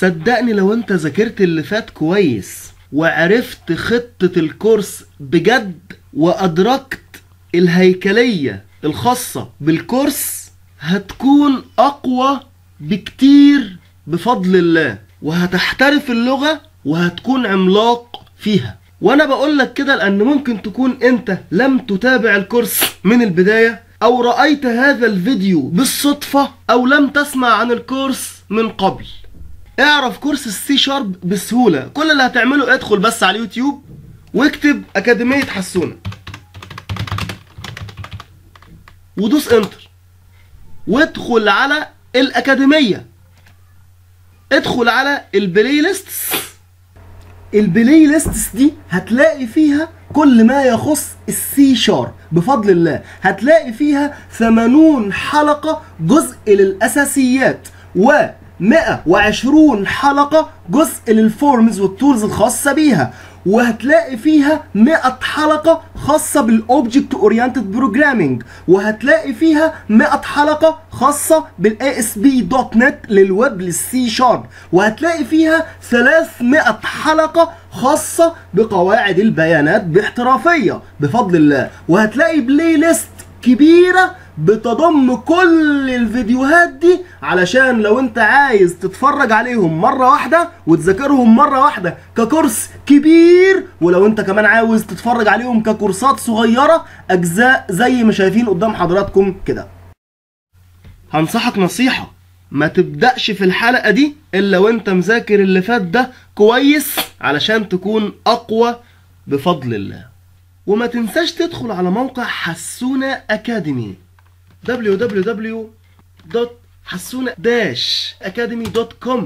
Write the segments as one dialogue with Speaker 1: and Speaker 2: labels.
Speaker 1: صدقني لو انت ذاكرت اللي فات كويس وعرفت خطة الكورس بجد وأدركت الهيكلية الخاصة بالكورس هتكون أقوى بكتير بفضل الله وهتحترف اللغة وهتكون عملاق فيها وانا بقول لك كده لان ممكن تكون انت لم تتابع الكورس من البداية او رأيت هذا الفيديو بالصدفة او لم تسمع عن الكورس من قبل اعرف كورس السي شارب بسهولة كل اللي هتعمله ادخل بس على اليوتيوب واكتب اكاديمية حسونة ودوس انتر وادخل على الاكاديمية ادخل على البلاي ليست البلاي ليستس دي هتلاقي فيها كل ما يخص السي شارب بفضل الله هتلاقي فيها 80 حلقة جزء للأساسيات و 120 حلقة جزء للفورمز والتولز الخاصة بيها وهتلاقي فيها 100 حلقة خاصة بالاوبجكت اورينتد بروجرامينج وهتلاقي فيها 100 حلقة خاصة بالاي اس بي دوت نت للويب للسي شارب وهتلاقي فيها 300 حلقة خاصة بقواعد البيانات باحترافية بفضل الله وهتلاقي بلاي ليست كبيرة بتضم كل الفيديوهات دي علشان لو انت عايز تتفرج عليهم مرة واحدة وتذاكرهم مرة واحدة ككورس كبير ولو انت كمان عاوز تتفرج عليهم ككورسات صغيرة اجزاء زي ما شايفين قدام حضراتكم كده هنصحك نصيحة ما تبدأش في الحلقة دي الا وانت مذاكر اللي فات ده كويس علشان تكون اقوى بفضل الله وما تنساش تدخل على موقع حسونة أكاديمي www.حسونة-academy.com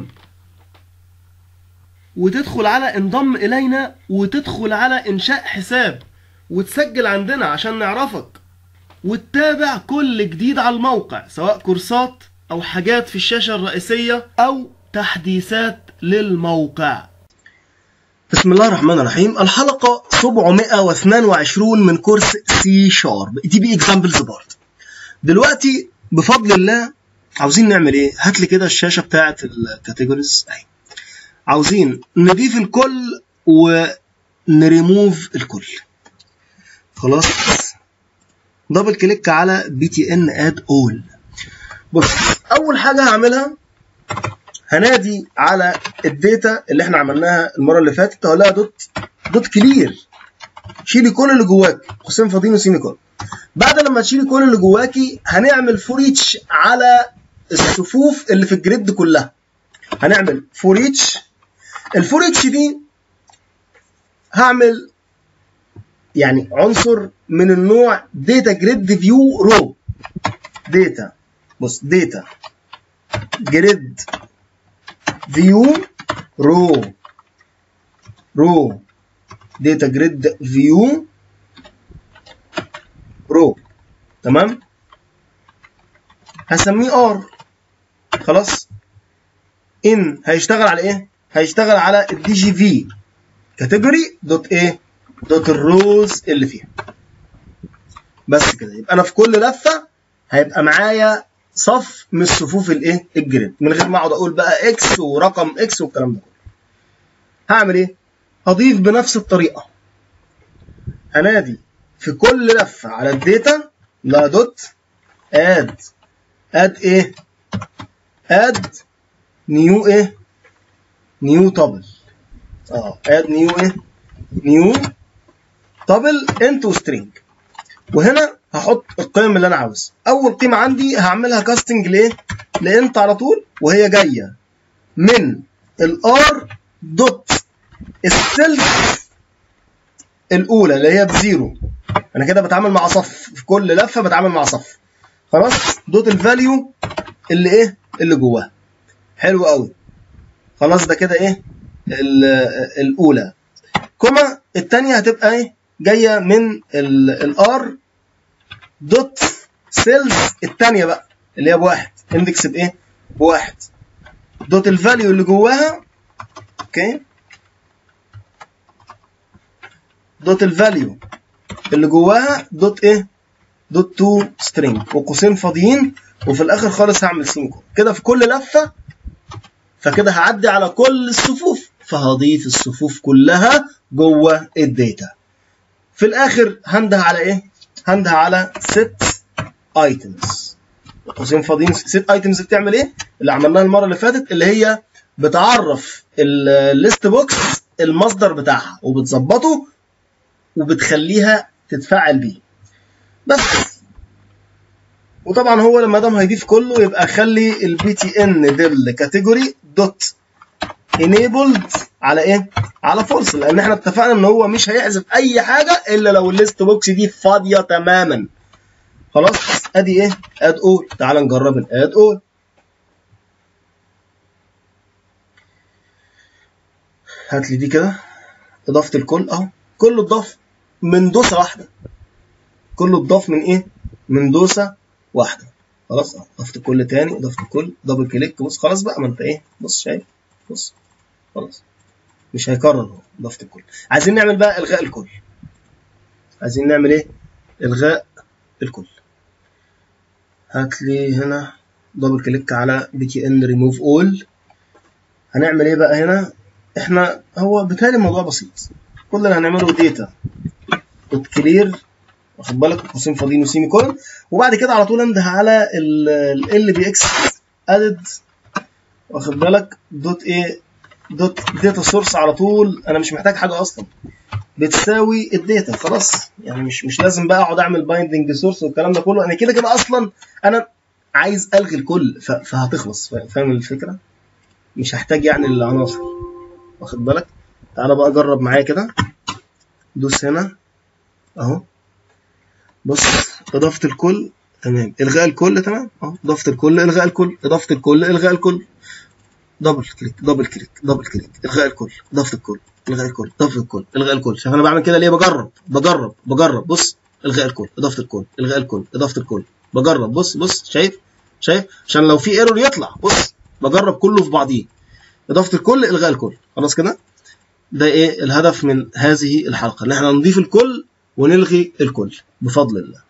Speaker 1: وتدخل على انضم إلينا وتدخل على إنشاء حساب وتسجل عندنا عشان نعرفك وتتابع كل جديد على الموقع سواء كورسات أو حاجات في الشاشة الرئيسية أو تحديثات للموقع بسم الله الرحمن الرحيم الحلقة 722 من كورس سي شارب دي بي اكزامبلز بارت دلوقتي بفضل الله عاوزين نعمل ايه هات لي كده الشاشة بتاعة الكاتيجوريز اهي عاوزين نضيف الكل ونريموف الكل خلاص دبل كليك على بي تي ان اد اول بص اول حاجة هعملها هنادي على الداتا اللي احنا عملناها المره اللي فاتت هقول لها دوت دوت كلير شيلي كل اللي جواك قوسين فاضيين وسيمي كول بعد لما تشيلي كل اللي جواكي هنعمل فوريتش على الصفوف اللي في الجريد كلها هنعمل فوريتش الفوريتش دي هعمل يعني عنصر من النوع داتا جريد فيو رو داتا بص داتا جريد فيو رو رو داتا جريد فيو رو تمام هسميه ار خلاص ان هيشتغل على ايه هيشتغل على الدي جي في كاتيجوري دوت ايه دوت الروز اللي فيها بس كده يبقى انا في كل لفه هيبقى معايا صف من صفوف الايه الجريد من غير ما اقعد اقول بقى اكس ورقم اكس والكلام ده كله هعمل ايه هضيف بنفس الطريقه هنادي في كل لفه على الداتا لا دوت اد اد ايه اد نيو ايه نيو تابل اه اد نيو ايه نيو تابل انتو سترينج وهنا هحط القيم اللي انا عاوزها اول قيمه عندي هعملها كاستنج ليه لانت على طول وهي جايه من الار دوت السيلف الاولى اللي هي بزيرو انا كده بتعامل مع صف في كل لفه بتعامل مع صف خلاص دوت الفاليو اللي ايه اللي جواها حلو قوي خلاص ده كده ايه الاولى كوما الثانيه هتبقى ايه جايه من الار دوت سيلز الثانيه بقى اللي هي بواحد اندكس بايه بواحد دوت الفاليو اللي جواها اوكي دوت الفاليو اللي جواها دوت ايه دوت تو سترينج وقوسين فاضيين وفي الاخر خالص هعمل سيميكون كده في كل لفه فكده هعدي على كل الصفوف فهضيف الصفوف كلها جوه الداتا في الاخر هنده على ايه هنده على set items قوسين فاضيين set items بتعمل ايه اللي عملناها المره اللي فاتت اللي هي بتعرف الليست بوكس المصدر بتاعها وبتظبطه وبتخليها تتفاعل بيه بس وطبعا هو لما دام هيضيف كله يبقى خلي البي تي ان ديل كاتيجوري دوت انيبلد على ايه؟ على فولس لان احنا اتفقنا ان هو مش هيحذف اي حاجه الا لو الليست بوكس دي فاضيه تماما خلاص ادي ايه؟ اد اول تعال نجرب الاد اول هات لي دي كده اضافه الكل اهو كله اتضاف من دوسه واحده كله اتضاف من ايه؟ من دوسه واحده خلاص اضفت الكل تاني اضفت الكل دبل كليك بص خلاص بقى ما انت ايه بص شايف بص خلاص مش هيكرر هو ضفت الكل عايزين نعمل بقى الغاء الكل عايزين نعمل ايه الغاء الكل هات لي هنا دبل كليك على بي تي ان ريموف اول هنعمل ايه بقى هنا احنا هو بالتالي الموضوع بسيط كل اللي هنعمله داتا دوت كلير واخد بالك قوسين فاضيين وسيمي كولن وبعد كده على طول انده على ال بي اكس ادد واخد بالك دوت ايه دوت داتا سورس على طول انا مش محتاج حاجه اصلا بتساوي الداتا خلاص يعني مش مش لازم بقى اقعد اعمل بايندنج سورس والكلام ده كله انا كده كده اصلا انا عايز الغي الكل فهتخلص فاهم الفكره مش هحتاج يعني العناصر واخد بالك تعالى بقى جرب معايا كده دوس هنا اهو بص اضافه الكل تمام الغاء الكل تمام اهو اضافه الكل الغاء الكل اضافه الكل الغاء الكل دبل كليك دبل كليك دبل كليك الغاء الكل اضافه الكل الغاء الكل اضافه الكل الغاء الكل شوف انا بعمل كده ليه بجرب بجرب بجرب بص الغاء الكل اضافه الكل الغاء الكل اضافه الكل بجرب بص بص شايف شايف عشان لو في ايرور يطلع بص بجرب كله في بعضيه اضافه الكل الغاء الكل خلاص كده ده ايه الهدف من هذه الحلقه ان احنا نضيف الكل ونلغي الكل بفضل الله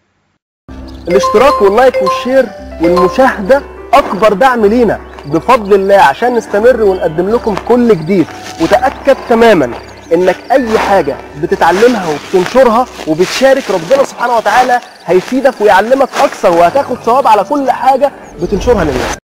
Speaker 2: الاشتراك واللايك والشير والمشاهده اكبر دعم لينا بفضل الله عشان نستمر ونقدم لكم كل جديد وتاكد تماما انك اي حاجه بتتعلمها وبتنشرها وبتشارك ربنا سبحانه وتعالى هيفيدك ويعلمك اكثر وهتاخد ثواب على كل حاجه بتنشرها للناس